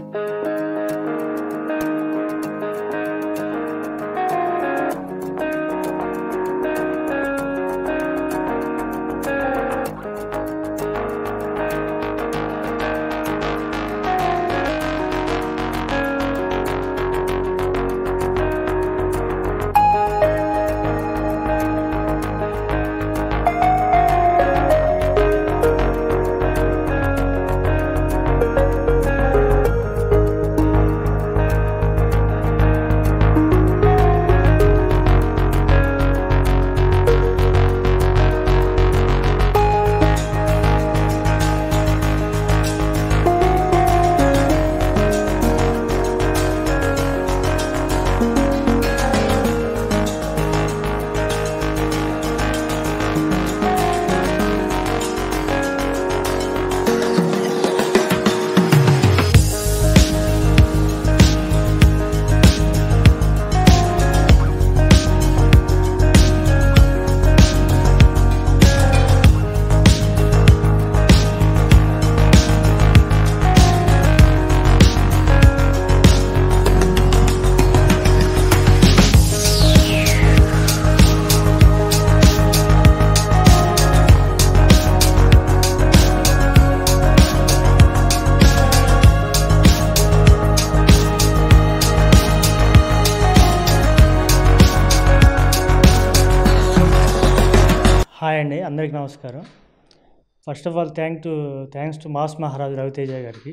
hi అండి అందరికీ నమస్కారం first of all thank to thanks to mass Maharaju Raviteja గారికి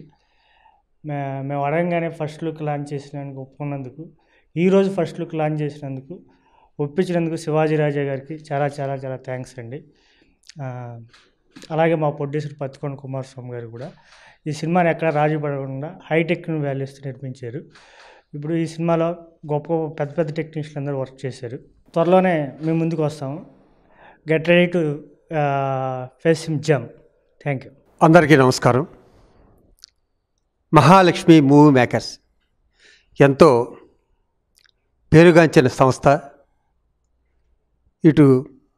మే మేము అడగంగానే ఫస్ట్ లుక్ లాంచ్ చేసినందుకు ఒప్పుకున్నందుకు ఈరోజు ఫస్ట్ లుక్ లాంచ్ చేసినందుకు ఒప్పించినందుకు శివాజీ రాజా గారికి చాలా చాలా చాలా థ్యాంక్స్ అండి ఆ, అలాగే మా ప్రొడ్యూసర్ పత్తికొండ కుమారస్వామి గారు కూడా ఈ సినిమాని ఎక్కడ రాజీ పడకుండా హై టెక్నిక్ వాల్యూస్తో నిర్మించారు ఇప్పుడు ఈ సినిమాలో గొప్ప గొప్ప పెద్ద పెద్ద టెక్నీషియన్లు అందరూ వర్క్ చేశారు త్వరలోనే మేము ముందుకు వస్తాము get ready to face him jam thank you అందరికీ నమస్కారం మహాలక్ష్మి మూవీ మేకర్స్ ఎంతో పేరుగాంచిన సంస్థ ఇటు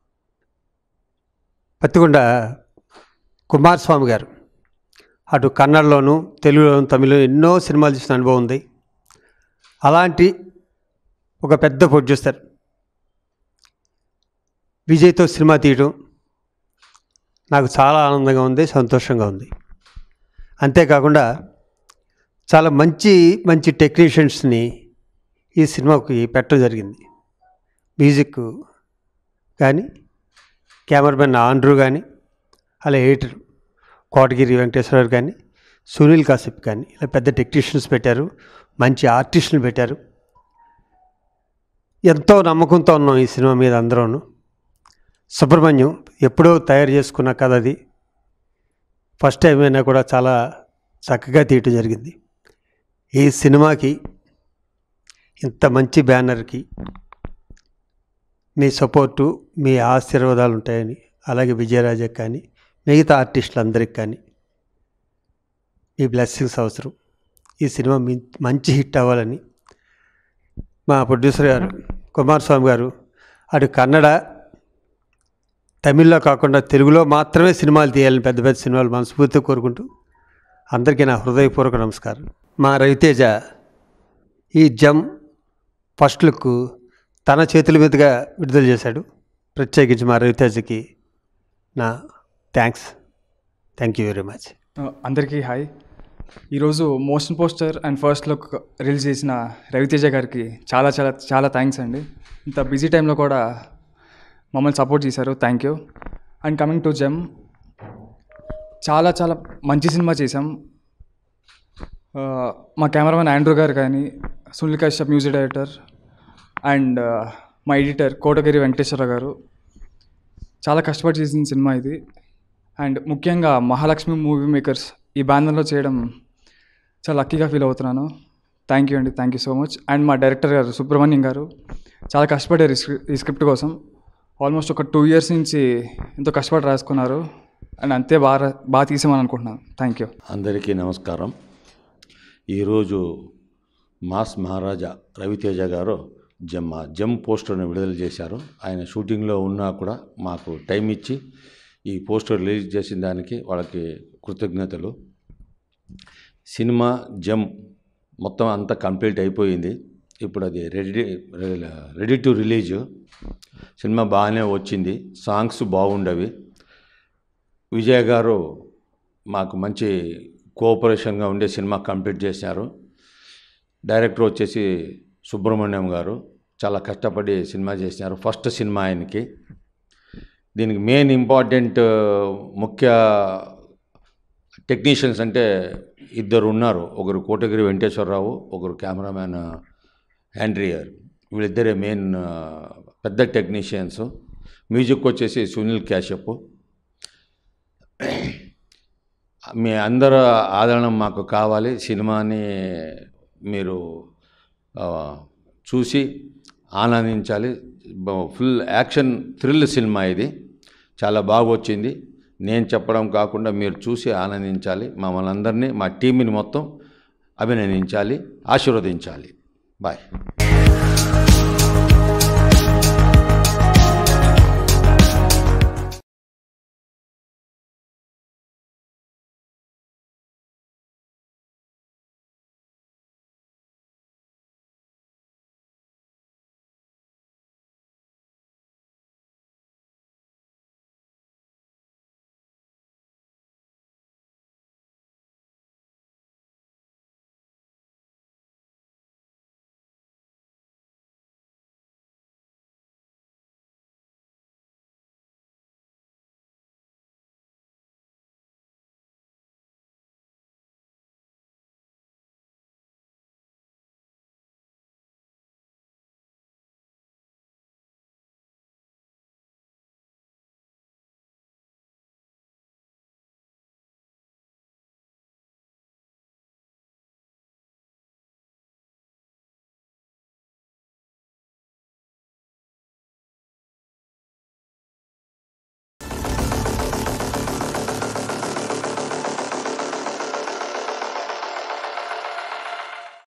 పత్తికొండ కుమారస్వామి గారు అటు కన్నడలోను తెలుగులోను తమిళలో ఎన్నో సినిమాలు చూసిన అనుభవం ఉంది అలాంటి ఒక పెద్ద ప్రొడ్యూసర్ విజయ్తో సినిమా తీయడం నాకు చాలా ఆనందంగా ఉంది సంతోషంగా ఉంది అంతేకాకుండా చాలా మంచి మంచి టెక్నీషియన్స్ని ఈ సినిమాకి పెట్టడం జరిగింది మ్యూజిక్ కానీ కెమెరామెన్ ఆండ్రూ కానీ అలా ఎడిటర్ కోటగిరి వెంకటేశ్వరరావు కానీ సునీల్ కాసిప్ కానీ ఇలా పెద్ద టెక్నీషియన్స్ పెట్టారు మంచి ఆర్టిస్టులు పెట్టారు ఎంతో నమ్మకంతో ఉన్నాం ఈ సినిమా మీద అందరూను సుబ్రహ్మణ్యం ఎప్పుడో తయారు చేసుకున్న కథ అది ఫస్ట్ టైం అయినా కూడా చాలా చక్కగా తీయటం జరిగింది ఈ సినిమాకి ఇంత మంచి బ్యానర్కి మీ సపోర్టు మీ ఆశీర్వాదాలు ఉంటాయని అలాగే విజయరాజకి కానీ మిగతా ఆర్టిస్టులందరికీ కానీ మీ బ్లెస్సింగ్స్ అవసరం ఈ సినిమా మీ- మంచి హిట్ అవ్వాలని మా ప్రొడ్యూసర్ గారు కుమారస్వామి గారు అటు కన్నడ తమిళ్లో కాకుండా తెలుగులో మాత్రమే సినిమాలు తీయాలని పెద్ద పెద్ద సినిమాలు మనస్ఫూర్తిగా కోరుకుంటూ అందరికీ నా హృదయపూర్వక నమస్కారం మా రవితేజ ఈ జమ్ ఫస్ట్ లుక్ తన చేతుల మీదుగా విడుదల చేశాడు ప్రత్యేకించి మా రవితేజకి నా thanks thank you very much అందరికీ హాయ్ ఈరోజు motion poster and first look release చేసిన రవితేజ గారికి చాలా చాలా చాలా థ్యాంక్స్ అండి ఇంత బిజీ టైంలో కూడా మమ్మల్ని సపోర్ట్ చేశారు thank you and coming to gem చాలా చాలా మంచి సినిమా చేసాం ఆ, మా కెమెరామెన్ ఆండ్రూ గారు కానీ Sunil Kashyap music director and మా ఎడిటర్ కోటగిరి వెంకటేశ్వర గారు చాలా కష్టపడి చేసిన సినిమా ఇది అండ్ ముఖ్యంగా మహాలక్ష్మి మూవీ మేకర్స్ ఈ బ్యానర్లో చేయడం చాలా లక్కీగా ఫీల్ అవుతున్నాను థ్యాంక్ యూ అండి thank you so much and మా డైరెక్టర్ గారు సుబ్రహ్మణ్యం గారు చాలా కష్టపడారు ఈ స్క్రి- ఈ స్క్రిప్ట్ కోసం ఆల్మోస్ట్ ఒక టూ ఇయర్స్ నుంచి ఎంతో కష్టపడి రాసుకున్నారు అండ్ అంతే బాగా రా- బాగా తీసామని అనుకుంటున్నాను థ్యాంక్ యూ అందరికీ నమస్కారం ఈరోజు మాస్ మహారాజా రవితేజ గారు జమ్ జమ్ పోస్టర్ని విడుదల చేశారు ఆయన షూటింగ్లో ఉన్నా కూడా మాకు టైం ఇచ్చి ఈ పోస్టర్ రిలీజ్ చేసిన దానికి వాళ్ళకి కృతజ్ఞతలు సినిమా జమ్ మొత్తం అంతా కంప్లీట్ అయిపోయింది ఇప్పుడు అది ready ready to release cinema బాగానే వచ్చింది సాంగ్స్ బాగుండవి విజయ్ గారు మాకు మంచి కోఆపరేషన్గా ఉండే సినిమా కంప్లీట్ చేశారు డైరెక్టర్ వచ్చేసి సుబ్రహ్మణ్యం గారు చాలా కష్టపడి సినిమా చేసినారు ఫస్ట్ సినిమా ఆయనకి దీనికి మెయిన్ ఇంపార్టెంట్ ముఖ్య టెక్నీషియన్స్ అంటే ఇద్దరు ఉన్నారు ఒకరు కోటగిరి వెంకటేశ్వరరావు ఒకరు కెమెరామ్యాన్ హ్యాండ్రియర్ వీళ్ళిద్దరే మెయిన్ పెద్ద టెక్నీషియన్స్ మ్యూజిక్ వచ్చేసి సునీల్ క్యాషప్ మీ అందరు ఆదరణ మాకు కావాలి సినిమాని మీరు ఆ, చూసి ఆనందించాలి బ- ఫుల్ యాక్షన్ థ్రిల్ సినిమా ఇది చాలా బాగా వచ్చింది నేను చెప్పడం కాకుండా మీరు చూసి ఆనందించాలి మమ్మల్ని అందరినీ మా టీంని మొత్తం అభినందించాలి ఆశీర్వదించాలి బాయ్